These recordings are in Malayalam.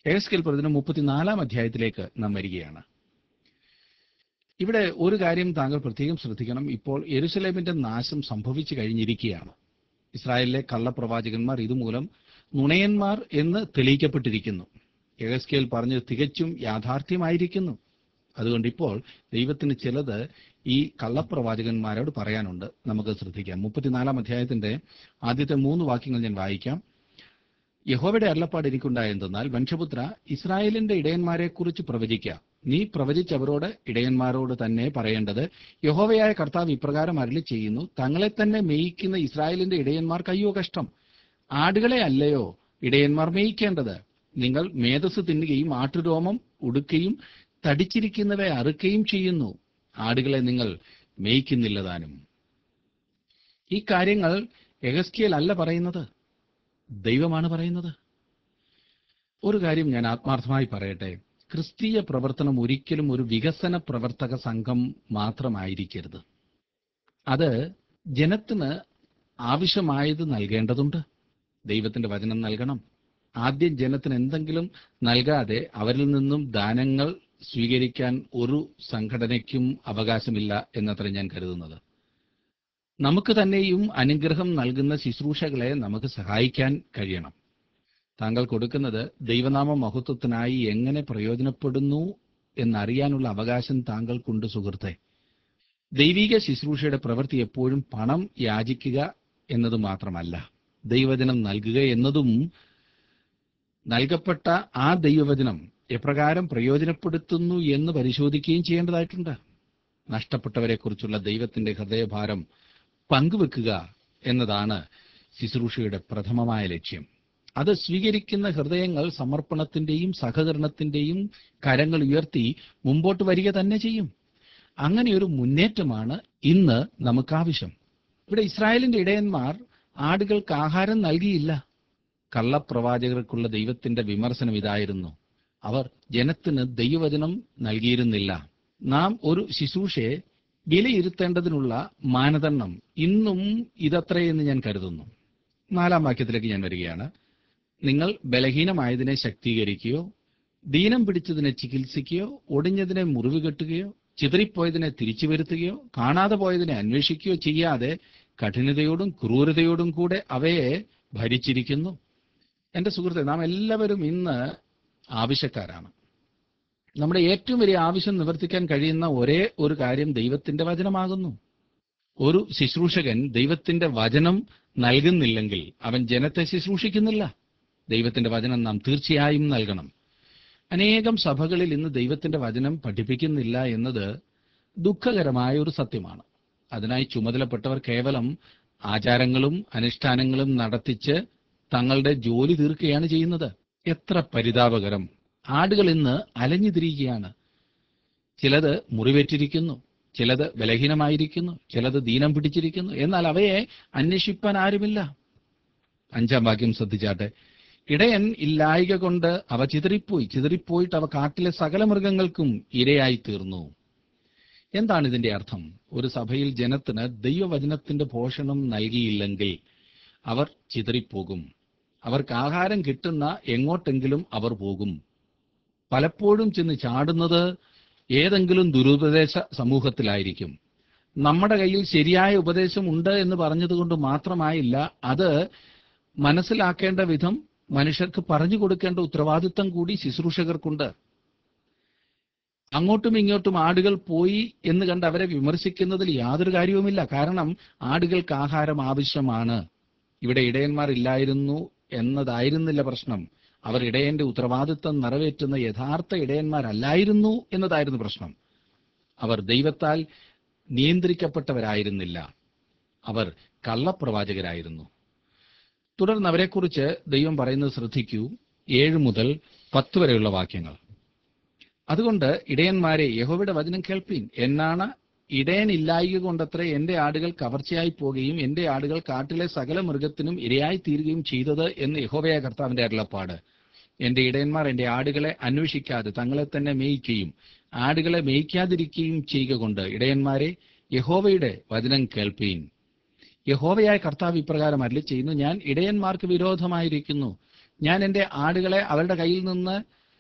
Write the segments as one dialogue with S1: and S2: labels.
S1: എഹസ്കേൽ പ്രവചനം മുപ്പത്തിനാലാം അധ്യായത്തിലേക്ക് നാം വരികയാണ് ഇവിടെ ഒരു കാര്യം താങ്കൾ പ്രത്യേകം ശ്രദ്ധിക്കണം ഇപ്പോൾ യെരുസലേമിന്റെ നാശം സംഭവിച്ചു കഴിഞ്ഞിരിക്കുകയാണ് ഇസ്രായേലിലെ കള്ളപ്രവാചകന്മാർ ഇതുമൂലം നുണയന്മാർ എന്ന് തെളിയിക്കപ്പെട്ടിരിക്കുന്നു എഹസ്കേൽ പറഞ്ഞത് തികച്ചും യാഥാർത്ഥ്യമായിരിക്കുന്നു അതുകൊണ്ട് ഇപ്പോൾ ദൈവത്തിന് ചിലത് ഈ കള്ളപ്രവാചകന്മാരോട് പറയാനുണ്ട് നമുക്ക് ശ്രദ്ധിക്കാം മുപ്പത്തിനാലാം അധ്യായത്തിന്റെ ആദ്യത്തെ മൂന്ന് വാക്യങ്ങൾ ഞാൻ വായിക്കാം യഹോവയുടെ അരുളപ്പാട് എനിക്കുണ്ടായെന്തെന്നാൽ വംശപുത്ര ഇസ്രായേലിന്റെ ഇടയന്മാരെ കുറിച്ച് പ്രവചിക്കാം നീ പ്രവചിച്ചവരോട് ഇടയന്മാരോട് തന്നെ പറയേണ്ടത് യഹോവയായ കർത്താവ് ഇപ്രകാരം അരളി ചെയ്യുന്നു തങ്ങളെ തന്നെ മേയിക്കുന്ന ഇസ്രായേലിന്റെ ഇടയന്മാർക്ക് അയ്യോ കഷ്ടം ആടുകളെ അല്ലയോ ഇടയന്മാർ മേയിക്കേണ്ടത് നിങ്ങൾ മേധസ് തിന്നുകയും ആട്ടുരോമം ഉടുക്കുകയും തടിച്ചിരിക്കുന്നവയെ അറുക്കുകയും ചെയ്യുന്നു ആടുകളെ നിങ്ങൾ മേയ്ക്കുന്നില്ല താനും ഈ കാര്യങ്ങൾ എഗസ്കിയൽ അല്ല പറയുന്നത് ദൈവമാണ് പറയുന്നത് ഒരു കാര്യം ഞാൻ ആത്മാർത്ഥമായി പറയട്ടെ ക്രിസ്തീയ പ്രവർത്തനം ഒരിക്കലും ഒരു വികസന പ്രവർത്തക സംഘം മാത്രമായിരിക്കരുത് അത് ജനത്തിന് ആവശ്യമായത് നൽകേണ്ടതുണ്ട് ദൈവത്തിന്റെ വചനം നൽകണം ആദ്യം ജനത്തിന് എന്തെങ്കിലും നൽകാതെ അവരിൽ നിന്നും ദാനങ്ങൾ സ്വീകരിക്കാൻ ഒരു സംഘടനയ്ക്കും അവകാശമില്ല എന്നത്ര ഞാൻ കരുതുന്നത് നമുക്ക് തന്നെയും അനുഗ്രഹം നൽകുന്ന ശുശ്രൂഷകളെ നമുക്ക് സഹായിക്കാൻ കഴിയണം താങ്കൾ കൊടുക്കുന്നത് ദൈവനാമ മഹത്വത്തിനായി എങ്ങനെ പ്രയോജനപ്പെടുന്നു എന്നറിയാനുള്ള അവകാശം താങ്കൾക്കുണ്ട് സുഹൃത്തെ ദൈവിക ശുശ്രൂഷയുടെ പ്രവൃത്തി എപ്പോഴും പണം യാചിക്കുക എന്നത് മാത്രമല്ല ദൈവവചനം നൽകുക എന്നതും നൽകപ്പെട്ട ആ ദൈവവചനം എപ്രകാരം പ്രയോജനപ്പെടുത്തുന്നു എന്ന് പരിശോധിക്കുകയും ചെയ്യേണ്ടതായിട്ടുണ്ട് നഷ്ടപ്പെട്ടവരെക്കുറിച്ചുള്ള ദൈവത്തിന്റെ ഹൃദയഭാരം പങ്കുവെക്കുക എന്നതാണ് ശുശ്രൂഷയുടെ പ്രഥമമായ ലക്ഷ്യം അത് സ്വീകരിക്കുന്ന ഹൃദയങ്ങൾ സമർപ്പണത്തിന്റെയും സഹകരണത്തിന്റെയും കരങ്ങൾ ഉയർത്തി മുമ്പോട്ട് വരിക തന്നെ ചെയ്യും അങ്ങനെ ഒരു മുന്നേറ്റമാണ് ഇന്ന് നമുക്ക് ആവശ്യം ഇവിടെ ഇസ്രായേലിന്റെ ഇടയന്മാർ ആടുകൾക്ക് ആഹാരം നൽകിയില്ല കള്ളപ്രവാചകർക്കുള്ള ദൈവത്തിന്റെ വിമർശനം ഇതായിരുന്നു അവർ ജനത്തിന് ദൈവവചനം നൽകിയിരുന്നില്ല നാം ഒരു ശുശ്രൂഷയെ വിലയിരുത്തേണ്ടതിനുള്ള മാനദണ്ഡം ഇന്നും ഇതത്രയെന്ന് ഞാൻ കരുതുന്നു നാലാം വാക്യത്തിലേക്ക് ഞാൻ വരികയാണ് നിങ്ങൾ ബലഹീനമായതിനെ ശക്തീകരിക്കുകയോ ദീനം പിടിച്ചതിനെ ചികിത്സിക്കുകയോ ഒടിഞ്ഞതിനെ മുറിവ് കെട്ടുകയോ ചിതറിപ്പോയതിനെ തിരിച്ചു വരുത്തുകയോ കാണാതെ പോയതിനെ അന്വേഷിക്കുകയോ ചെയ്യാതെ കഠിനതയോടും ക്രൂരതയോടും കൂടെ അവയെ ഭരിച്ചിരിക്കുന്നു എന്റെ സുഹൃത്തെ നാം എല്ലാവരും ഇന്ന് ആവശ്യക്കാരാണ് നമ്മുടെ ഏറ്റവും വലിയ ആവശ്യം നിവർത്തിക്കാൻ കഴിയുന്ന ഒരേ ഒരു കാര്യം ദൈവത്തിന്റെ വചനമാകുന്നു ഒരു ശുശ്രൂഷകൻ ദൈവത്തിന്റെ വചനം നൽകുന്നില്ലെങ്കിൽ അവൻ ജനത്തെ ശുശ്രൂഷിക്കുന്നില്ല ദൈവത്തിന്റെ വചനം നാം തീർച്ചയായും നൽകണം അനേകം സഭകളിൽ ഇന്ന് ദൈവത്തിന്റെ വചനം പഠിപ്പിക്കുന്നില്ല എന്നത് ദുഃഖകരമായ ഒരു സത്യമാണ് അതിനായി ചുമതലപ്പെട്ടവർ കേവലം ആചാരങ്ങളും അനുഷ്ഠാനങ്ങളും നടത്തിച്ച് തങ്ങളുടെ ജോലി തീർക്കുകയാണ് ചെയ്യുന്നത് എത്ര പരിതാപകരം ആടുകൾ ഇന്ന് അലഞ്ഞു തിരിയുകയാണ് ചിലത് മുറിവേറ്റിരിക്കുന്നു ചിലത് ബലഹീനമായിരിക്കുന്നു ചിലത് ദീനം പിടിച്ചിരിക്കുന്നു എന്നാൽ അവയെ അന്വേഷിപ്പാൻ ആരുമില്ല അഞ്ചാം വാക്യം ശ്രദ്ധിച്ചാട്ടെ ഇടയൻ ഇല്ലായിക കൊണ്ട് അവ ചിതറിപ്പോയി ചിതറിപ്പോയിട്ട് അവ കാട്ടിലെ സകല മൃഗങ്ങൾക്കും ഇരയായി തീർന്നു എന്താണ് ഇതിന്റെ അർത്ഥം ഒരു സഭയിൽ ജനത്തിന് ദൈവവചനത്തിന്റെ പോഷണം നൽകിയില്ലെങ്കിൽ അവർ ചിതറിപ്പോകും അവർക്ക് ആഹാരം കിട്ടുന്ന എങ്ങോട്ടെങ്കിലും അവർ പോകും പലപ്പോഴും ചെന്ന് ചാടുന്നത് ഏതെങ്കിലും ദുരുപദേശ സമൂഹത്തിലായിരിക്കും നമ്മുടെ കയ്യിൽ ശരിയായ ഉപദേശം ഉണ്ട് എന്ന് പറഞ്ഞതുകൊണ്ട് മാത്രമായില്ല അത് മനസ്സിലാക്കേണ്ട വിധം മനുഷ്യർക്ക് പറഞ്ഞു കൊടുക്കേണ്ട ഉത്തരവാദിത്തം കൂടി ശുശ്രൂഷകർക്കുണ്ട് അങ്ങോട്ടും ഇങ്ങോട്ടും ആടുകൾ പോയി എന്ന് കണ്ട് അവരെ വിമർശിക്കുന്നതിൽ യാതൊരു കാര്യവുമില്ല കാരണം ആടുകൾക്ക് ആഹാരം ആവശ്യമാണ് ഇവിടെ ഇടയന്മാർ ഇല്ലായിരുന്നു എന്നതായിരുന്നില്ല പ്രശ്നം അവർ ഇടയന്റെ ഉത്തരവാദിത്തം നിറവേറ്റുന്ന യഥാർത്ഥ ഇടയന്മാരല്ലായിരുന്നു എന്നതായിരുന്നു പ്രശ്നം അവർ ദൈവത്താൽ നിയന്ത്രിക്കപ്പെട്ടവരായിരുന്നില്ല അവർ കള്ളപ്രവാചകരായിരുന്നു തുടർന്ന് അവരെക്കുറിച്ച് ദൈവം പറയുന്നത് ശ്രദ്ധിക്കൂ ഏഴ് മുതൽ പത്ത് വരെയുള്ള വാക്യങ്ങൾ അതുകൊണ്ട് ഇടയന്മാരെ യഹോവയുടെ വചനം കേൾപ്പീൻ എന്നാണ് ഇടയനില്ലായിക കൊണ്ടത്ര എന്റെ ആടുകൾ കവർച്ചയായി പോകുകയും എന്റെ ആടുകൾ കാട്ടിലെ സകല മൃഗത്തിനും ഇരയായി തീരുകയും ചെയ്തത് എന്ന് യഹോവയ കർത്താവിന്റെ അരുളപ്പാട് എന്റെ ഇടയന്മാർ എന്റെ ആടുകളെ അന്വേഷിക്കാതെ തങ്ങളെ തന്നെ മേയിക്കുകയും ആടുകളെ മേയ്ക്കാതിരിക്കുകയും ചെയ്യുക കൊണ്ട് ഇടയന്മാരെ യഹോവയുടെ വചനം കേൾപ്പീൻ യഹോവയായ കർത്താവ് ഇപ്രകാരം അരളി ചെയ്യുന്നു ഞാൻ ഇടയന്മാർക്ക് വിരോധമായിരിക്കുന്നു ഞാൻ എൻ്റെ ആടുകളെ അവരുടെ കയ്യിൽ നിന്ന്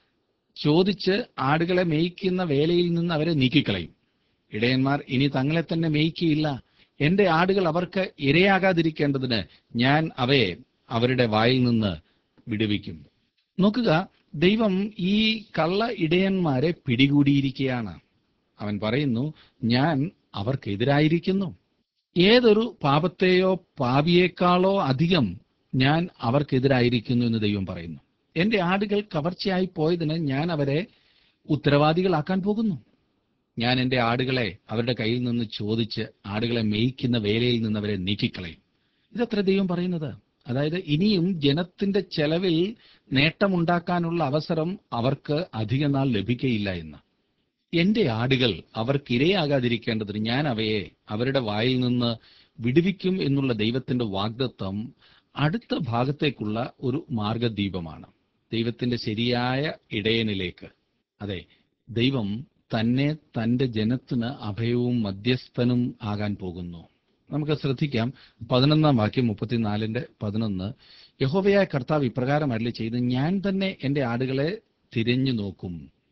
S1: ചോദിച്ച് ആടുകളെ മേയ്ക്കുന്ന വേലയിൽ നിന്ന് അവരെ നീക്കിക്കളയും ഇടയന്മാർ ഇനി തങ്ങളെ തന്നെ മേയ്ക്കുകയില്ല എന്റെ ആടുകൾ അവർക്ക് ഇരയാകാതിരിക്കേണ്ടതിന് ഞാൻ അവയെ അവരുടെ വായിൽ നിന്ന് വിടുവിക്കും നോക്കുക ദൈവം ഈ കള്ള ഇടയന്മാരെ പിടികൂടിയിരിക്കുകയാണ് അവൻ പറയുന്നു ഞാൻ അവർക്കെതിരായിരിക്കുന്നു ഏതൊരു പാപത്തെയോ പാപിയേക്കാളോ അധികം ഞാൻ അവർക്കെതിരായിരിക്കുന്നു എന്ന് ദൈവം പറയുന്നു എന്റെ ആടുകൾ കവർച്ചയായി പോയതിന് ഞാൻ അവരെ ഉത്തരവാദികളാക്കാൻ പോകുന്നു ഞാൻ എന്റെ ആടുകളെ അവരുടെ കയ്യിൽ നിന്ന് ചോദിച്ച് ആടുകളെ മേയ്ക്കുന്ന വേലയിൽ നിന്ന് അവരെ നീക്കിക്കളയും ഇതത്ര ദൈവം പറയുന്നത് അതായത് ഇനിയും ജനത്തിന്റെ ചെലവിൽ നേട്ടമുണ്ടാക്കാനുള്ള അവസരം അവർക്ക് അധിക നാൾ ലഭിക്കയില്ല എന്ന് എന്റെ ആടുകൾ അവർക്ക് ഇരയാകാതിരിക്കേണ്ടതിന് ഞാൻ അവയെ അവരുടെ വായിൽ നിന്ന് വിടുവിക്കും എന്നുള്ള ദൈവത്തിന്റെ വാഗ്ദത്വം അടുത്ത ഭാഗത്തേക്കുള്ള ഒരു മാർഗദീപമാണ് ദൈവത്തിന്റെ ശരിയായ ഇടയനിലേക്ക് അതെ ദൈവം തന്നെ തന്റെ ജനത്തിന് അഭയവും മധ്യസ്ഥനും ആകാൻ പോകുന്നു നമുക്ക് ശ്രദ്ധിക്കാം പതിനൊന്നാം വാക്യം മുപ്പത്തിനാലിന്റെ പതിനൊന്ന് യഹോവയായ കർത്താവ് ഇപ്രകാരം അരളി ചെയ്ത് ഞാൻ തന്നെ എന്റെ ആടുകളെ തിരഞ്ഞു നോക്കും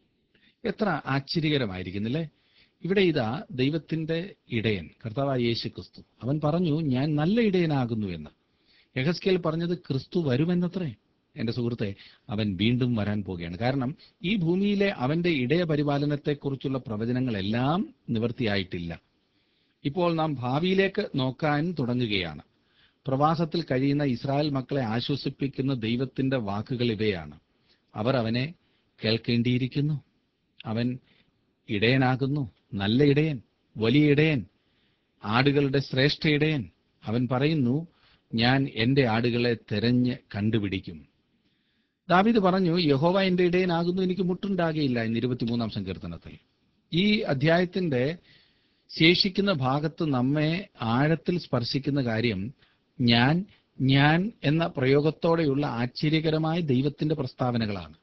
S1: എത്ര ആശ്ചര്യകരമായിരിക്കുന്നില്ലേ ഇവിടെ ഇതാ ദൈവത്തിന്റെ ഇടയൻ കർത്താവായ യേശു ക്രിസ്തു അവൻ പറഞ്ഞു ഞാൻ നല്ല ഇടയനാകുന്നു എന്ന് യഹസ്കേൽ പറഞ്ഞത് ക്രിസ്തു വരുമെന്നത്രേ എന്റെ സുഹൃത്തെ അവൻ വീണ്ടും വരാൻ പോകുകയാണ് കാരണം ഈ ഭൂമിയിലെ അവന്റെ ഇടയ പരിപാലനത്തെക്കുറിച്ചുള്ള പ്രവചനങ്ങളെല്ലാം നിവൃത്തിയായിട്ടില്ല ഇപ്പോൾ നാം ഭാവിയിലേക്ക് നോക്കാൻ തുടങ്ങുകയാണ് പ്രവാസത്തിൽ കഴിയുന്ന ഇസ്രായേൽ മക്കളെ ആശ്വസിപ്പിക്കുന്ന ദൈവത്തിന്റെ വാക്കുകൾ ഇവയാണ് അവർ അവനെ കേൾക്കേണ്ടിയിരിക്കുന്നു അവൻ ഇടയനാകുന്നു നല്ല ഇടയൻ വലിയ ഇടയൻ ആടുകളുടെ ശ്രേഷ്ഠ ഇടയൻ അവൻ പറയുന്നു ഞാൻ എന്റെ ആടുകളെ തെരഞ്ഞ് കണ്ടുപിടിക്കും ദാവീദ് പറഞ്ഞു യഹോവ എന്റെ ഇടയനാകുന്നു എനിക്ക് മുട്ടുണ്ടാകുകയില്ല എന്ന് ഇരുപത്തിമൂന്നാം സങ്കീർത്തനത്തിൽ ഈ അധ്യായത്തിന്റെ ശേഷിക്കുന്ന ഭാഗത്ത് നമ്മെ ആഴത്തിൽ സ്പർശിക്കുന്ന കാര്യം ഞാൻ ഞാൻ എന്ന പ്രയോഗത്തോടെയുള്ള ആശ്ചര്യകരമായ ദൈവത്തിന്റെ പ്രസ്താവനകളാണ്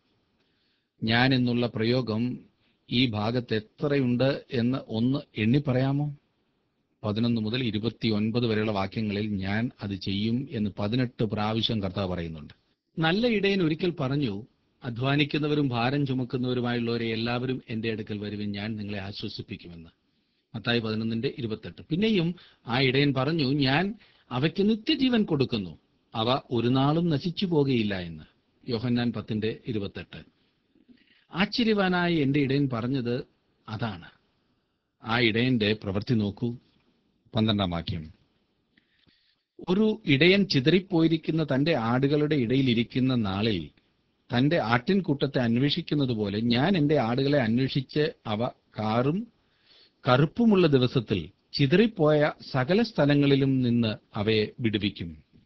S1: ഞാൻ എന്നുള്ള പ്രയോഗം ഈ ഭാഗത്ത് എത്രയുണ്ട് എന്ന് ഒന്ന് എണ്ണി പറയാമോ പതിനൊന്ന് മുതൽ ഇരുപത്തി ഒൻപത് വരെയുള്ള വാക്യങ്ങളിൽ ഞാൻ അത് ചെയ്യും എന്ന് പതിനെട്ട് പ്രാവശ്യം കർത്താവ് പറയുന്നുണ്ട് നല്ല ഇടയൻ ഒരിക്കൽ പറഞ്ഞു അധ്വാനിക്കുന്നവരും ഭാരം ചുമക്കുന്നവരുമായുള്ളവരെ എല്ലാവരും എന്റെ അടുക്കൽ വരുവിൻ ഞാൻ നിങ്ങളെ ആശ്വസിപ്പിക്കുമെന്ന് മത്തായി പതിനൊന്നിന്റെ ഇരുപത്തെട്ട് പിന്നെയും ആ ഇടയൻ പറഞ്ഞു ഞാൻ അവയ്ക്ക് നിത്യജീവൻ കൊടുക്കുന്നു അവ ഒരു നാളും നശിച്ചു പോകുകയില്ല എന്ന് യോഹന്നാൻ പത്തിന്റെ ഇരുപത്തെട്ട് ആശ്ചര്യവാനായ എന്റെ ഇടയൻ പറഞ്ഞത് അതാണ് ആ ഇടയന്റെ പ്രവൃത്തി നോക്കൂ പന്ത്രണ്ടാം വാക്യം ഒരു ഇടയൻ ചിതറിപ്പോയിരിക്കുന്ന തന്റെ ആടുകളുടെ ഇടയിലിരിക്കുന്ന നാളിൽ തന്റെ ആട്ടിൻകൂട്ടത്തെ അന്വേഷിക്കുന്നത് പോലെ ഞാൻ എന്റെ ആടുകളെ അന്വേഷിച്ച് അവ കാറും കറുപ്പുമുള്ള ദിവസത്തിൽ ചിതറിപ്പോയ സകല സ്ഥലങ്ങളിലും നിന്ന് അവയെ വിടുവിക്കും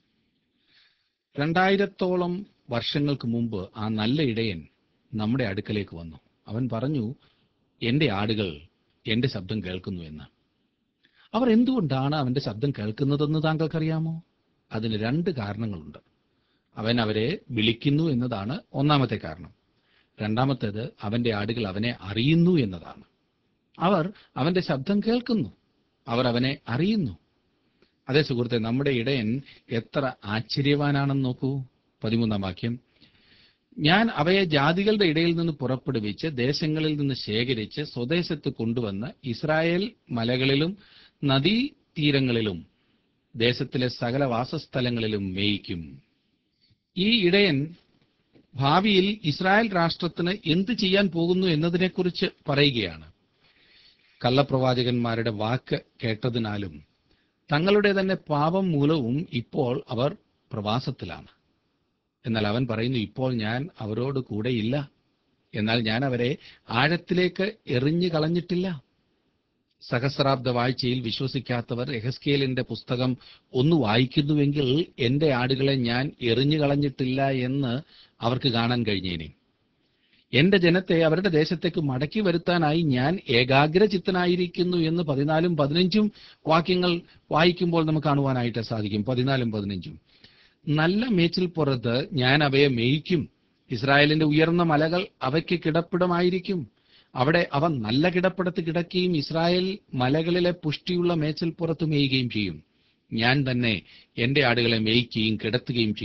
S1: രണ്ടായിരത്തോളം വർഷങ്ങൾക്ക് മുമ്പ് ആ നല്ല ഇടയൻ നമ്മുടെ അടുക്കലേക്ക് വന്നു അവൻ പറഞ്ഞു എന്റെ ആടുകൾ എന്റെ ശബ്ദം കേൾക്കുന്നു എന്ന് അവർ എന്തുകൊണ്ടാണ് അവന്റെ ശബ്ദം കേൾക്കുന്നതെന്ന് താങ്കൾക്കറിയാമോ അതിന് രണ്ട് കാരണങ്ങളുണ്ട് അവൻ അവരെ വിളിക്കുന്നു എന്നതാണ് ഒന്നാമത്തെ കാരണം രണ്ടാമത്തേത് അവന്റെ ആടുകൾ അവനെ അറിയുന്നു എന്നതാണ് അവർ അവന്റെ ശബ്ദം കേൾക്കുന്നു അവർ അവനെ അറിയുന്നു അതേ സുഹൃത്തെ നമ്മുടെ ഇടയൻ എത്ര ആശ്ചര്യവാനാണെന്ന് നോക്കൂ പതിമൂന്നാം വാക്യം ഞാൻ അവയെ ജാതികളുടെ ഇടയിൽ നിന്ന് പുറപ്പെടുവിച്ച് ദേശങ്ങളിൽ നിന്ന് ശേഖരിച്ച് സ്വദേശത്ത് കൊണ്ടുവന്ന് ഇസ്രായേൽ മലകളിലും നദീതീരങ്ങളിലും ദേശത്തിലെ സകല വാസസ്ഥലങ്ങളിലും മേയിക്കും ഈ ഇടയൻ ഭാവിയിൽ ഇസ്രായേൽ രാഷ്ട്രത്തിന് എന്ത് ചെയ്യാൻ പോകുന്നു എന്നതിനെക്കുറിച്ച് പറയുകയാണ് കള്ളപ്രവാചകന്മാരുടെ വാക്ക് കേട്ടതിനാലും തങ്ങളുടെ തന്നെ പാപം മൂലവും ഇപ്പോൾ അവർ പ്രവാസത്തിലാണ് എന്നാൽ അവൻ പറയുന്നു ഇപ്പോൾ ഞാൻ അവരോട് കൂടെയില്ല എന്നാൽ ഞാൻ അവരെ ആഴത്തിലേക്ക് എറിഞ്ഞു കളഞ്ഞിട്ടില്ല സഹസ്രാബ്ദ വാഴ്ചയിൽ വിശ്വസിക്കാത്തവർ എഹസ്കേലിന്റെ പുസ്തകം ഒന്ന് വായിക്കുന്നുവെങ്കിൽ എന്റെ ആടുകളെ ഞാൻ എറിഞ്ഞു കളഞ്ഞിട്ടില്ല എന്ന് അവർക്ക് കാണാൻ കഴിഞ്ഞേനെ എന്റെ ജനത്തെ അവരുടെ ദേശത്തേക്ക് മടക്കി വരുത്താനായി ഞാൻ ഏകാഗ്രചിത്തനായിരിക്കുന്നു എന്ന് പതിനാലും പതിനഞ്ചും വാക്യങ്ങൾ വായിക്കുമ്പോൾ നമുക്ക് കാണുവാനായിട്ട് സാധിക്കും പതിനാലും പതിനഞ്ചും നല്ല മേച്ചിൽപ്പുറത്ത് ഞാൻ അവയെ മേയിക്കും ഇസ്രായേലിന്റെ ഉയർന്ന മലകൾ അവയ്ക്ക് കിടപ്പിടമായിരിക്കും അവിടെ അവ നല്ല കിടപ്പിടത്ത് കിടക്കുകയും ഇസ്രായേൽ മലകളിലെ പുഷ്ടിയുള്ള മേച്ചിൽപ്പുറത്ത് മേയുകയും ചെയ്യും ഞാൻ തന്നെ എന്റെ ആടുകളെ മേയ്ക്കുകയും കിടത്തുകയും ചെയ്യും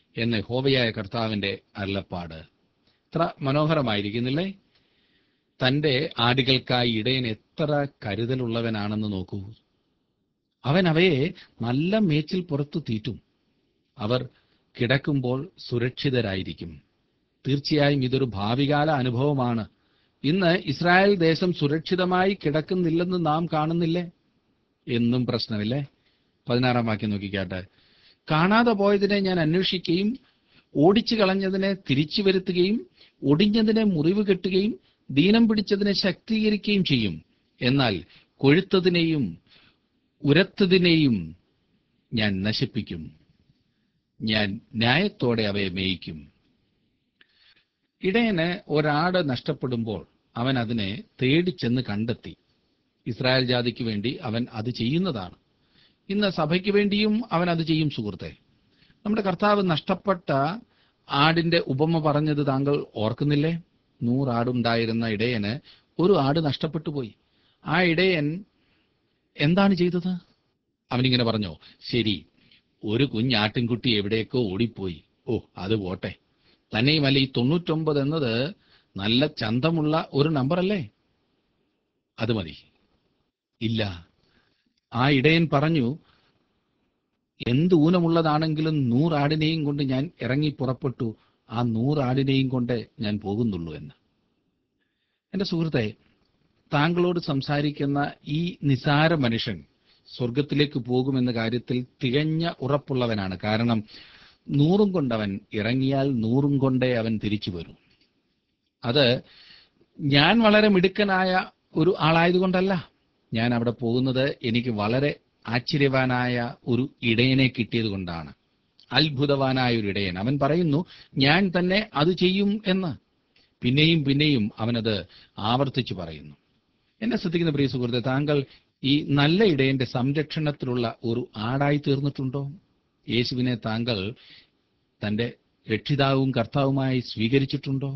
S1: എന്ന് ഹോവയായ കർത്താവിന്റെ അരുളപ്പാട് എത്ര മനോഹരമായിരിക്കുന്നില്ലേ തന്റെ ആടുകൾക്കായി ഇടയൻ എത്ര കരുതലുള്ളവനാണെന്ന് നോക്കൂ അവൻ അവയെ നല്ല മേച്ചിൽ പുറത്തു തീറ്റും അവർ കിടക്കുമ്പോൾ സുരക്ഷിതരായിരിക്കും തീർച്ചയായും ഇതൊരു ഭാവികാല അനുഭവമാണ് ഇന്ന് ഇസ്രായേൽ ദേശം സുരക്ഷിതമായി കിടക്കുന്നില്ലെന്ന് നാം കാണുന്നില്ലേ എന്നും പ്രശ്നമില്ലേ പതിനാറാം വാക്യം നോക്കിക്കാട്ടെ കാണാതെ പോയതിനെ ഞാൻ അന്വേഷിക്കുകയും ഓടിച്ചു കളഞ്ഞതിനെ തിരിച്ചു വരുത്തുകയും ഒടിഞ്ഞതിനെ മുറിവ് കെട്ടുകയും ദീനം പിടിച്ചതിനെ ശക്തീകരിക്കുകയും ചെയ്യും എന്നാൽ കൊഴുത്തതിനെയും ഉരത്തതിനെയും ഞാൻ നശിപ്പിക്കും ഞാൻ ന്യായത്തോടെ അവയെ മേയിക്കും ഇടയന് ഒരാട് നഷ്ടപ്പെടുമ്പോൾ അവൻ അതിനെ തേടിച്ചെന്ന് കണ്ടെത്തി ഇസ്രായേൽ ജാതിക്ക് വേണ്ടി അവൻ അത് ചെയ്യുന്നതാണ് ഇന്ന് സഭയ്ക്ക് വേണ്ടിയും അവൻ അത് ചെയ്യും സുഹൃത്തെ നമ്മുടെ കർത്താവ് നഷ്ടപ്പെട്ട ആടിന്റെ ഉപമ പറഞ്ഞത് താങ്കൾ ഓർക്കുന്നില്ലേ നൂറാടുണ്ടായിരുന്ന ഇടയന് ഒരു ആട് നഷ്ടപ്പെട്ടു പോയി ആ ഇടയൻ എന്താണ് ചെയ്തത് അവനിങ്ങനെ പറഞ്ഞോ ശരി ഒരു കുഞ്ഞാട്ടിൻകുട്ടി എവിടേക്കോ ഓടിപ്പോയി ഓ അത് പോട്ടെ തന്നെയുമല്ല ഈ തൊണ്ണൂറ്റൊമ്പത് എന്നത് നല്ല ചന്തമുള്ള ഒരു നമ്പറല്ലേ അത് മതി ഇല്ല ആ ഇടയൻ പറഞ്ഞു എന്ത് ഊനമുള്ളതാണെങ്കിലും നൂറാടിനെയും കൊണ്ട് ഞാൻ ഇറങ്ങി പുറപ്പെട്ടു ആ നൂറാടിനെയും കൊണ്ട് ഞാൻ പോകുന്നുള്ളൂ എന്ന് എന്റെ സുഹൃത്തെ താങ്കളോട് സംസാരിക്കുന്ന ഈ നിസാര മനുഷ്യൻ സ്വർഗത്തിലേക്ക് പോകുമെന്ന കാര്യത്തിൽ തികഞ്ഞ ഉറപ്പുള്ളവനാണ് കാരണം നൂറും കൊണ്ടവൻ ഇറങ്ങിയാൽ നൂറും കൊണ്ടേ അവൻ തിരിച്ചു വരും അത് ഞാൻ വളരെ മിടുക്കനായ ഒരു ആളായതുകൊണ്ടല്ല ഞാൻ അവിടെ പോകുന്നത് എനിക്ക് വളരെ ആശ്ചര്യവാനായ ഒരു ഇടയനെ കിട്ടിയത് കൊണ്ടാണ് അത്ഭുതവാനായ ഒരു ഇടയൻ അവൻ പറയുന്നു ഞാൻ തന്നെ അത് ചെയ്യും എന്ന് പിന്നെയും പിന്നെയും അവനത് ആവർത്തിച്ചു പറയുന്നു എന്നെ ശ്രദ്ധിക്കുന്ന പ്രിയ സുഹൃത്തെ താങ്കൾ ഈ നല്ല ഇടയന്റെ സംരക്ഷണത്തിലുള്ള ഒരു ആടായി തീർന്നിട്ടുണ്ടോ യേശുവിനെ താങ്കൾ തന്റെ രക്ഷിതാവും കർത്താവുമായി സ്വീകരിച്ചിട്ടുണ്ടോ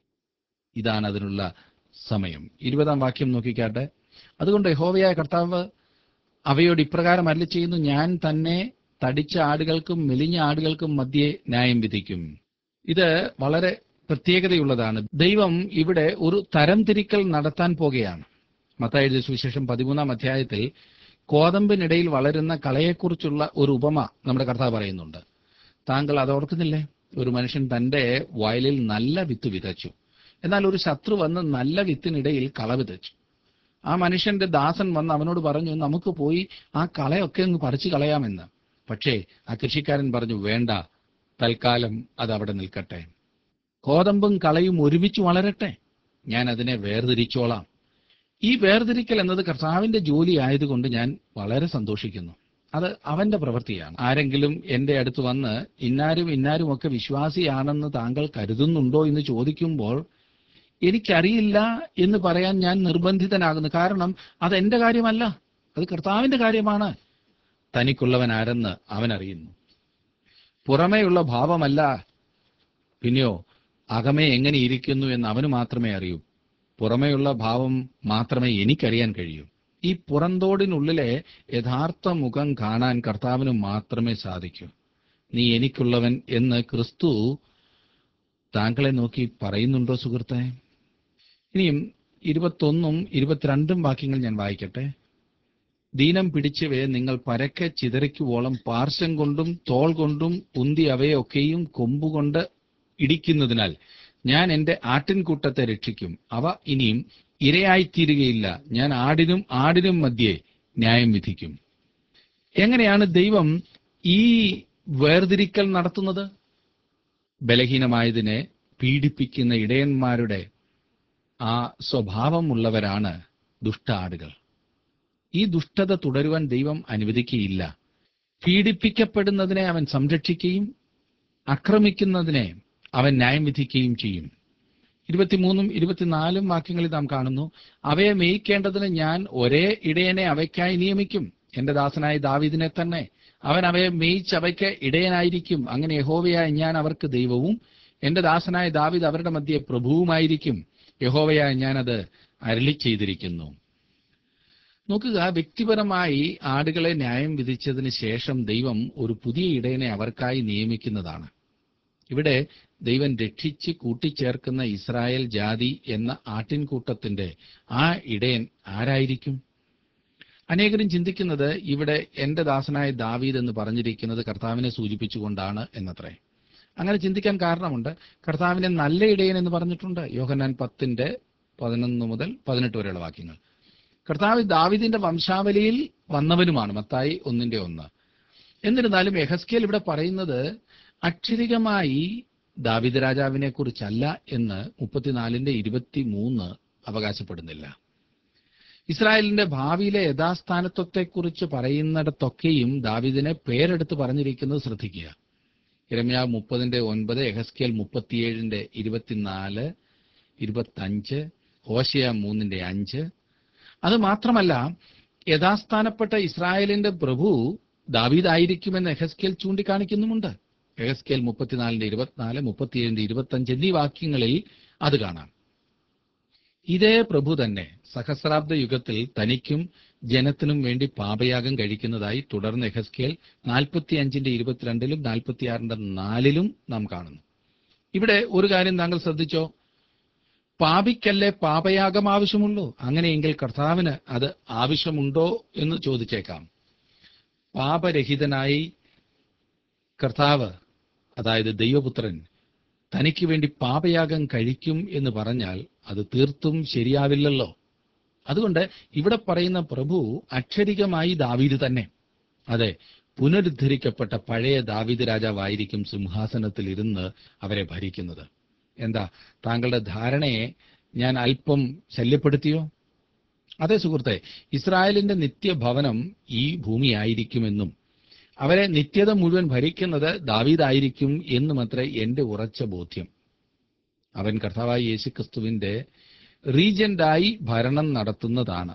S1: ഇതാണ് അതിനുള്ള സമയം ഇരുപതാം വാക്യം നോക്കിക്കാട്ടെ അതുകൊണ്ട് യഹോവയായ കർത്താവ് അവയോട് ഇപ്രകാരം അല്ല ചെയ്യുന്നു ഞാൻ തന്നെ തടിച്ച ആടുകൾക്കും മെലിഞ്ഞ ആടുകൾക്കും മധ്യേ ന്യായം വിധിക്കും ഇത് വളരെ പ്രത്യേകതയുള്ളതാണ് ദൈവം ഇവിടെ ഒരു തരംതിരിക്കൽ നടത്താൻ പോകുകയാണ് മത്തായി എഴുതിയ സുവിശേഷം പതിമൂന്നാം അധ്യായത്തിൽ കോതമ്പിനിടയിൽ വളരുന്ന കളയെക്കുറിച്ചുള്ള ഒരു ഉപമ നമ്മുടെ കർത്താവ് പറയുന്നുണ്ട് താങ്കൾ അത് ഓർക്കുന്നില്ലേ ഒരു മനുഷ്യൻ തന്റെ വയലിൽ നല്ല വിത്ത് വിതച്ചു എന്നാൽ ഒരു ശത്രു വന്ന് നല്ല വിത്തിനിടയിൽ കള വിതച്ചു ആ മനുഷ്യന്റെ ദാസൻ വന്ന് അവനോട് പറഞ്ഞു നമുക്ക് പോയി ആ കളയൊക്കെ അങ്ങ് പറിച്ചു കളയാമെന്ന് പക്ഷേ ആ കൃഷിക്കാരൻ പറഞ്ഞു വേണ്ട തൽക്കാലം അത് അവിടെ നിൽക്കട്ടെ കോതമ്പും കളയും ഒരുമിച്ച് വളരട്ടെ ഞാൻ അതിനെ വേർതിരിച്ചോളാം ഈ വേർതിരിക്കൽ എന്നത് കർത്താവിന്റെ ജോലി ആയതുകൊണ്ട് ഞാൻ വളരെ സന്തോഷിക്കുന്നു അത് അവന്റെ പ്രവൃത്തിയാണ് ആരെങ്കിലും എന്റെ അടുത്ത് വന്ന് ഇന്നാരും ഇന്നാരും ഒക്കെ വിശ്വാസിയാണെന്ന് താങ്കൾ കരുതുന്നുണ്ടോ എന്ന് ചോദിക്കുമ്പോൾ എനിക്കറിയില്ല എന്ന് പറയാൻ ഞാൻ നിർബന്ധിതനാകുന്നു കാരണം അത് എന്റെ കാര്യമല്ല അത് കർത്താവിന്റെ കാര്യമാണ് തനിക്കുള്ളവൻ ആരെന്ന് അവൻ അറിയുന്നു പുറമേയുള്ള ഭാവമല്ല പിന്നെയോ അകമേ എങ്ങനെ ഇരിക്കുന്നു എന്ന് അവന് മാത്രമേ അറിയൂ പുറമേയുള്ള ഭാവം മാത്രമേ എനിക്കറിയാൻ കഴിയൂ ഈ പുറന്തോടിനുള്ളിലെ യഥാർത്ഥ മുഖം കാണാൻ കർത്താവിന് മാത്രമേ സാധിക്കൂ നീ എനിക്കുള്ളവൻ എന്ന് ക്രിസ്തു താങ്കളെ നോക്കി പറയുന്നുണ്ടോ സുഹൃത്തെ ഇനിയും ഇരുപത്തൊന്നും ഇരുപത്തിരണ്ടും വാക്യങ്ങൾ ഞാൻ വായിക്കട്ടെ ദീനം പിടിച്ചവയെ നിങ്ങൾ പരക്കെ ചിതറിക്കുവോളം പാർശ്വം കൊണ്ടും തോൾ കൊണ്ടും ഉന്തി അവയൊക്കെയും കൊമ്പുകൊണ്ട് ഇടിക്കുന്നതിനാൽ ഞാൻ എന്റെ ആട്ടിൻകൂട്ടത്തെ രക്ഷിക്കും അവ ഇനിയും ഇരയായിത്തീരുകയില്ല ഞാൻ ആടിനും ആടിനും മധ്യേ ന്യായം വിധിക്കും എങ്ങനെയാണ് ദൈവം ഈ വേർതിരിക്കൽ നടത്തുന്നത് ബലഹീനമായതിനെ പീഡിപ്പിക്കുന്ന ഇടയന്മാരുടെ ആ സ്വഭാവമുള്ളവരാണ് ദുഷ്ട ആടുകൾ ഈ ദുഷ്ടത തുടരുവാൻ ദൈവം അനുവദിക്കുകയില്ല പീഡിപ്പിക്കപ്പെടുന്നതിനെ അവൻ സംരക്ഷിക്കുകയും ആക്രമിക്കുന്നതിനെ അവൻ ന്യായം വിധിക്കുകയും ചെയ്യും ഇരുപത്തിമൂന്നും ഇരുപത്തിനാലും വാക്യങ്ങളിൽ നാം കാണുന്നു അവയെ മേയിക്കേണ്ടതിന് ഞാൻ ഒരേ ഇടയനെ അവയ്ക്കായി നിയമിക്കും എന്റെ ദാസനായ ദാവീദിനെ തന്നെ അവൻ അവയെ മേയിച്ച് അവയ്ക്ക് ഇടയനായിരിക്കും അങ്ങനെ യഹോവയായ ഞാൻ അവർക്ക് ദൈവവും എന്റെ ദാസനായ ദാവീദ് അവരുടെ മധ്യേ പ്രഭുവുമായിരിക്കും യഹോവയായ ഞാനത് അരളി ചെയ്തിരിക്കുന്നു നോക്കുക വ്യക്തിപരമായി ആടുകളെ ന്യായം വിധിച്ചതിന് ശേഷം ദൈവം ഒരു പുതിയ ഇടയനെ അവർക്കായി നിയമിക്കുന്നതാണ് ഇവിടെ ദൈവം രക്ഷിച്ച് കൂട്ടിച്ചേർക്കുന്ന ഇസ്രായേൽ ജാതി എന്ന ആട്ടിൻകൂട്ടത്തിന്റെ ആ ഇടയൻ ആരായിരിക്കും അനേകരും ചിന്തിക്കുന്നത് ഇവിടെ എന്റെ ദാസനായ ദാവീദ് എന്ന് പറഞ്ഞിരിക്കുന്നത് കർത്താവിനെ സൂചിപ്പിച്ചുകൊണ്ടാണ് എന്നത്രേ അങ്ങനെ ചിന്തിക്കാൻ കാരണമുണ്ട് കർത്താവിനെ നല്ല ഇടയൻ എന്ന് പറഞ്ഞിട്ടുണ്ട് യോഹന്നാൻ പത്തിന്റെ പതിനൊന്ന് മുതൽ പതിനെട്ട് വരെയുള്ള വാക്യങ്ങൾ കർത്താവ് ദാവിദിന്റെ വംശാവലിയിൽ വന്നവനുമാണ് മത്തായി ഒന്നിന്റെ ഒന്ന് എന്നിരുന്നാലും യഹസ്കേൽ ഇവിടെ പറയുന്നത് അക്ഷരികമായി ദാവിദ് രാജാവിനെ കുറിച്ചല്ല എന്ന് മുപ്പത്തിനാലിന്റെ ഇരുപത്തി മൂന്ന് അവകാശപ്പെടുന്നില്ല ഇസ്രായേലിന്റെ ഭാവിയിലെ യഥാസ്ഥാനത്വത്തെക്കുറിച്ച് പറയുന്നിടത്തൊക്കെയും ദാവിദിനെ പേരെടുത്ത് പറഞ്ഞിരിക്കുന്നത് ശ്രദ്ധിക്കുക ഇരമ്യ മുപ്പതിന്റെ ഒൻപത് എഹസ്കേൽ മുപ്പത്തിയേഴിന്റെ ഇരുപത്തിനാല് ഇരുപത്തഞ്ച് ഹോശയ മൂന്നിന്റെ അഞ്ച് അത് മാത്രമല്ല യഥാസ്ഥാനപ്പെട്ട ഇസ്രായേലിന്റെ പ്രഭു ദാവീദായിരിക്കുമെന്ന് എഹസ്കേൽ ചൂണ്ടിക്കാണിക്കുന്നുമുണ്ട് എഹസ്കേൽ മുപ്പത്തിനാലിന്റെ ഇരുപത്തിനാല് മുപ്പത്തിയേഴിന്റെ ഇരുപത്തഞ്ച് എന്നീ വാക്യങ്ങളിൽ അത് കാണാം ഇതേ പ്രഭു തന്നെ സഹസ്രാബ്ദ യുഗത്തിൽ തനിക്കും ജനത്തിനും വേണ്ടി പാപയാഗം കഴിക്കുന്നതായി തുടർന്ന് എഹസ്കേൽ നാൽപ്പത്തി അഞ്ചിന്റെ ഇരുപത്തിരണ്ടിലും നാൽപ്പത്തിയാറിന്റെ നാലിലും നാം കാണുന്നു ഇവിടെ ഒരു കാര്യം താങ്കൾ ശ്രദ്ധിച്ചോ പാപിക്കല്ലേ പാപയാഗം ആവശ്യമുള്ളൂ അങ്ങനെയെങ്കിൽ കർത്താവിന് അത് ആവശ്യമുണ്ടോ എന്ന് ചോദിച്ചേക്കാം പാപരഹിതനായി കർത്താവ് അതായത് ദൈവപുത്രൻ തനിക്ക് വേണ്ടി പാപയാഗം കഴിക്കും എന്ന് പറഞ്ഞാൽ അത് തീർത്തും ശരിയാവില്ലല്ലോ അതുകൊണ്ട് ഇവിടെ പറയുന്ന പ്രഭു അക്ഷരികമായി ദാവീദ് തന്നെ അതെ പുനരുദ്ധരിക്കപ്പെട്ട പഴയ ദാവീദ് രാജാവായിരിക്കും സിംഹാസനത്തിൽ ഇരുന്ന് അവരെ ഭരിക്കുന്നത് എന്താ താങ്കളുടെ ധാരണയെ ഞാൻ അല്പം ശല്യപ്പെടുത്തിയോ അതെ സുഹൃത്തെ ഇസ്രായേലിന്റെ നിത്യഭവനം ഈ ഭൂമിയായിരിക്കുമെന്നും അവരെ നിത്യത മുഴുവൻ ഭരിക്കുന്നത് ദാവീദായിരിക്കും എന്നുമത്രേ എന്റെ ഉറച്ച ബോധ്യം അവൻ കർത്താവായ യേശുക്രിസ്തുവിന്റെ റീജന്റായി ഭരണം നടത്തുന്നതാണ്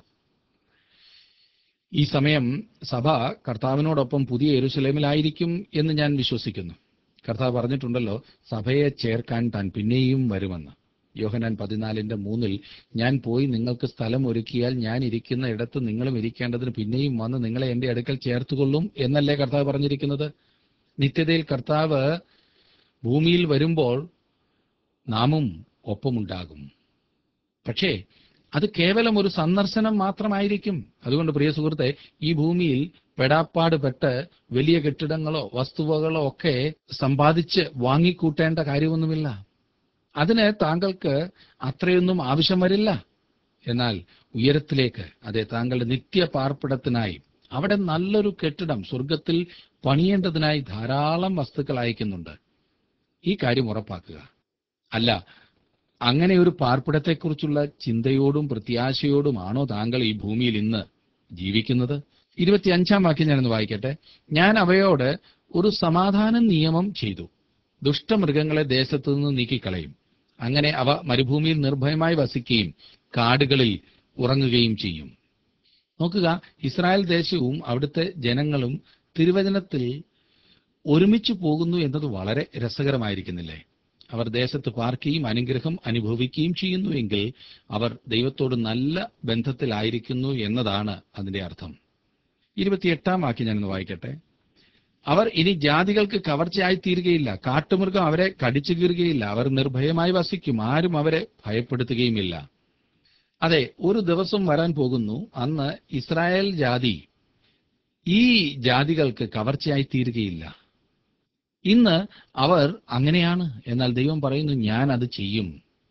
S1: ഈ സമയം സഭ കർത്താവിനോടൊപ്പം പുതിയ യെരുസലേമിലായിരിക്കും എന്ന് ഞാൻ വിശ്വസിക്കുന്നു കർത്താവ് പറഞ്ഞിട്ടുണ്ടല്ലോ സഭയെ ചേർക്കാൻ താൻ പിന്നെയും വരുമെന്ന് യോഹനാൻ പതിനാലിന്റെ മൂന്നിൽ ഞാൻ പോയി നിങ്ങൾക്ക് സ്ഥലം ഒരുക്കിയാൽ ഞാൻ ഇരിക്കുന്ന ഇടത്ത് നിങ്ങളും ഇരിക്കേണ്ടതിന് പിന്നെയും വന്ന് നിങ്ങളെ എന്റെ അടുക്കൽ ചേർത്തുകൊള്ളും എന്നല്ലേ കർത്താവ് പറഞ്ഞിരിക്കുന്നത് നിത്യതയിൽ കർത്താവ് ഭൂമിയിൽ വരുമ്പോൾ നാമും ഒപ്പമുണ്ടാകും പക്ഷേ അത് കേവലം ഒരു സന്ദർശനം മാത്രമായിരിക്കും അതുകൊണ്ട് പ്രിയ സുഹൃത്തെ ഈ ഭൂമിയിൽ പെടാപ്പാട് പെട്ട് വലിയ കെട്ടിടങ്ങളോ വസ്തുവകളോ ഒക്കെ സമ്പാദിച്ച് വാങ്ങിക്കൂട്ടേണ്ട കാര്യമൊന്നുമില്ല അതിന് താങ്കൾക്ക് അത്രയൊന്നും ആവശ്യം വരില്ല എന്നാൽ ഉയരത്തിലേക്ക് അതെ താങ്കളുടെ നിത്യ പാർപ്പിടത്തിനായി അവിടെ നല്ലൊരു കെട്ടിടം സ്വർഗത്തിൽ പണിയേണ്ടതിനായി ധാരാളം വസ്തുക്കൾ അയക്കുന്നുണ്ട് ഈ കാര്യം ഉറപ്പാക്കുക അല്ല അങ്ങനെ ഒരു പാർപ്പിടത്തെക്കുറിച്ചുള്ള ചിന്തയോടും പ്രത്യാശയോടുമാണോ താങ്കൾ ഈ ഭൂമിയിൽ ഇന്ന് ജീവിക്കുന്നത് ഇരുപത്തിയഞ്ചാം വാക്യം ഞാനൊന്ന് വായിക്കട്ടെ ഞാൻ അവയോട് ഒരു സമാധാന നിയമം ചെയ്തു ദുഷ്ടമൃഗങ്ങളെ ദേശത്തു നിന്ന് നീക്കിക്കളയും അങ്ങനെ അവ മരുഭൂമിയിൽ നിർഭയമായി വസിക്കുകയും കാടുകളിൽ ഉറങ്ങുകയും ചെയ്യും നോക്കുക ഇസ്രായേൽ ദേശവും അവിടുത്തെ ജനങ്ങളും തിരുവചനത്തിൽ ഒരുമിച്ച് പോകുന്നു എന്നത് വളരെ രസകരമായിരിക്കുന്നില്ലേ അവർ ദേശത്ത് പാർക്കുകയും അനുഗ്രഹം അനുഭവിക്കുകയും ചെയ്യുന്നുവെങ്കിൽ അവർ ദൈവത്തോട് നല്ല ബന്ധത്തിലായിരിക്കുന്നു എന്നതാണ് അതിന്റെ അർത്ഥം ഇരുപത്തിയെട്ടാം വാക്യം ഞാനൊന്ന് വായിക്കട്ടെ അവർ ഇനി ജാതികൾക്ക് കവർച്ചയായി തീരുകയില്ല കാട്ടുമൃഗം അവരെ കടിച്ചു കീറുകയില്ല അവർ നിർഭയമായി വസിക്കും ആരും അവരെ ഭയപ്പെടുത്തുകയുമില്ല അതെ ഒരു ദിവസം വരാൻ പോകുന്നു അന്ന് ഇസ്രായേൽ ജാതി ഈ ജാതികൾക്ക് കവർച്ചയായി തീരുകയില്ല ഇന്ന് അവർ അങ്ങനെയാണ് എന്നാൽ ദൈവം പറയുന്നു ഞാൻ അത് ചെയ്യും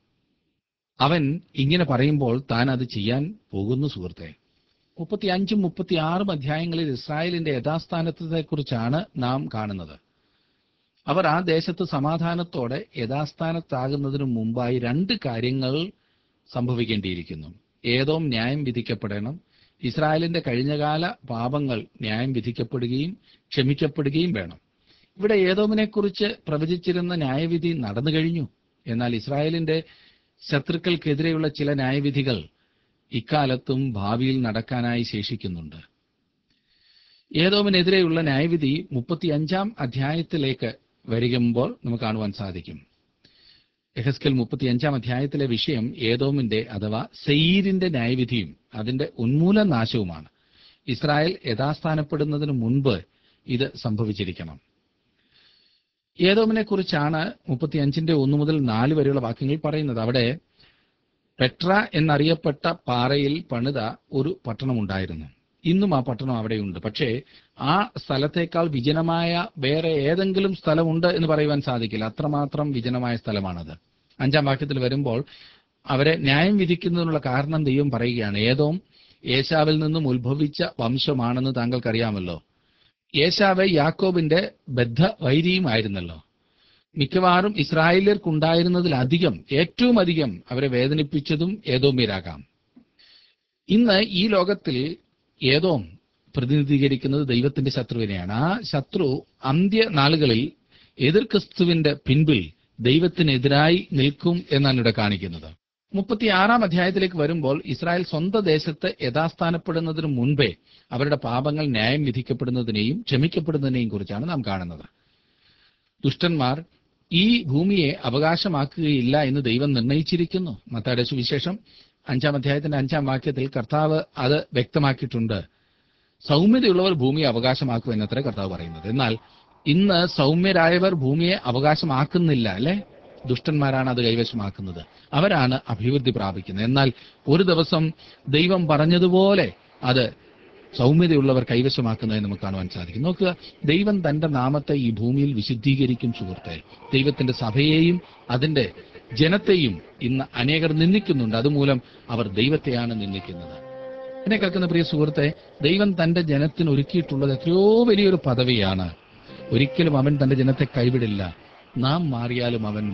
S1: അവൻ ഇങ്ങനെ പറയുമ്പോൾ താൻ അത് ചെയ്യാൻ പോകുന്നു സുഹൃത്തെ മുപ്പത്തി അഞ്ചും മുപ്പത്തി ആറും അധ്യായങ്ങളിൽ ഇസ്രായേലിന്റെ യഥാസ്ഥാനത്വത്തെക്കുറിച്ചാണ് നാം കാണുന്നത് അവർ ആ ദേശത്ത് സമാധാനത്തോടെ യഥാസ്ഥാനത്താകുന്നതിനു മുമ്പായി രണ്ട് കാര്യങ്ങൾ സംഭവിക്കേണ്ടിയിരിക്കുന്നു ഏതോ ന്യായം വിധിക്കപ്പെടണം ഇസ്രായേലിന്റെ കഴിഞ്ഞകാല പാപങ്ങൾ ന്യായം വിധിക്കപ്പെടുകയും ക്ഷമിക്കപ്പെടുകയും വേണം ഇവിടെ ഏതോമിനെക്കുറിച്ച് പ്രവചിച്ചിരുന്ന ന്യായവിധി നടന്നു കഴിഞ്ഞു എന്നാൽ ഇസ്രായേലിന്റെ ശത്രുക്കൾക്കെതിരെയുള്ള ചില ന്യായവിധികൾ ഇക്കാലത്തും ഭാവിയിൽ നടക്കാനായി ശേഷിക്കുന്നുണ്ട് ഏതോമിനെതിരെയുള്ള ന്യായവിധി മുപ്പത്തിയഞ്ചാം അധ്യായത്തിലേക്ക് വരികുമ്പോൾ നമുക്ക് കാണുവാൻ സാധിക്കും എഹസ്കൽ മുപ്പത്തിയഞ്ചാം അധ്യായത്തിലെ വിഷയം ഏതോമിന്റെ അഥവാ സെയീരിന്റെ ന്യായവിധിയും അതിന്റെ ഉന്മൂല നാശവുമാണ് ഇസ്രായേൽ യഥാസ്ഥാനപ്പെടുന്നതിന് മുൻപ് ഇത് സംഭവിച്ചിരിക്കണം ഏതോമിനെ കുറിച്ചാണ് മുപ്പത്തി അഞ്ചിന്റെ ഒന്ന് മുതൽ നാല് വരെയുള്ള വാക്യങ്ങൾ പറയുന്നത് അവിടെ പെട്ര എന്നറിയപ്പെട്ട പാറയിൽ പണിത ഒരു പട്ടണമുണ്ടായിരുന്നു ഇന്നും ആ പട്ടണം അവിടെയുണ്ട് പക്ഷേ ആ സ്ഥലത്തേക്കാൾ വിജനമായ വേറെ ഏതെങ്കിലും സ്ഥലമുണ്ട് എന്ന് പറയുവാൻ സാധിക്കില്ല അത്രമാത്രം വിജനമായ സ്ഥലമാണത് അഞ്ചാം വാക്യത്തിൽ വരുമ്പോൾ അവരെ ന്യായം വിധിക്കുന്നതിനുള്ള കാരണം ദൈവം പറയുകയാണ് ഏതോം ഏശാവിൽ നിന്നും ഉത്ഭവിച്ച വംശമാണെന്ന് താങ്കൾക്കറിയാമല്ലോ ഏശാവ് യാക്കോബിന്റെ ബദ്ധ വൈരിയുമായിരുന്നല്ലോ മിക്കവാറും ഇസ്രായേലിയർക്കുണ്ടായിരുന്നതിലധികം ഏറ്റവും അധികം അവരെ വേദനിപ്പിച്ചതും ഏതോമ്യരാകാം ഇന്ന് ഈ ലോകത്തിൽ ഏതോം പ്രതിനിധീകരിക്കുന്നത് ദൈവത്തിന്റെ ശത്രുവിനെയാണ് ആ ശത്രു അന്ത്യ നാളുകളിൽ എതിർ ക്രിസ്തുവിന്റെ പിൻപിൽ ദൈവത്തിനെതിരായി നിൽക്കും എന്നാണ് ഇവിടെ കാണിക്കുന്നത് മുപ്പത്തിയാറാം അധ്യായത്തിലേക്ക് വരുമ്പോൾ ഇസ്രായേൽ സ്വന്തം ദേശത്ത് യഥാസ്ഥാനപ്പെടുന്നതിന് മുൻപേ അവരുടെ പാപങ്ങൾ ന്യായം വിധിക്കപ്പെടുന്നതിനെയും ക്ഷമിക്കപ്പെടുന്നതിനെയും കുറിച്ചാണ് നാം കാണുന്നത് ദുഷ്ടന്മാർ ഈ ഭൂമിയെ അവകാശമാക്കുകയില്ല എന്ന് ദൈവം നിർണയിച്ചിരിക്കുന്നു മത്തായുടെ സുവിശേഷം അഞ്ചാം അധ്യായത്തിന്റെ അഞ്ചാം വാക്യത്തിൽ കർത്താവ് അത് വ്യക്തമാക്കിയിട്ടുണ്ട് സൗമ്യതയുള്ളവർ ഭൂമിയെ അവകാശമാക്കും എന്നത്ര കർത്താവ് പറയുന്നത് എന്നാൽ ഇന്ന് സൗമ്യരായവർ ഭൂമിയെ അവകാശമാക്കുന്നില്ല അല്ലെ ദുഷ്ടന്മാരാണ് അത് കൈവശമാക്കുന്നത് അവരാണ് അഭിവൃദ്ധി പ്രാപിക്കുന്നത് എന്നാൽ ഒരു ദിവസം ദൈവം പറഞ്ഞതുപോലെ അത് സൗമ്യതയുള്ളവർ കൈവശമാക്കുന്നതായി നമുക്ക് കാണുവാൻ സാധിക്കും നോക്കുക ദൈവം തന്റെ നാമത്തെ ഈ ഭൂമിയിൽ വിശുദ്ധീകരിക്കും സുഹൃത്തെ ദൈവത്തിന്റെ സഭയെയും അതിന്റെ ജനത്തെയും ഇന്ന് അനേകർ നിന്ദിക്കുന്നുണ്ട് അതുമൂലം അവർ ദൈവത്തെയാണ് നിന്ദിക്കുന്നത് എന്നെ കേൾക്കുന്ന പ്രിയ സുഹൃത്തെ ദൈവം തന്റെ ജനത്തിന് ഒരുക്കിയിട്ടുള്ളത് എത്രയോ വലിയൊരു പദവിയാണ് ഒരിക്കലും അവൻ തന്റെ ജനത്തെ കൈവിടില്ല നാം മാറിയാലും അവൻ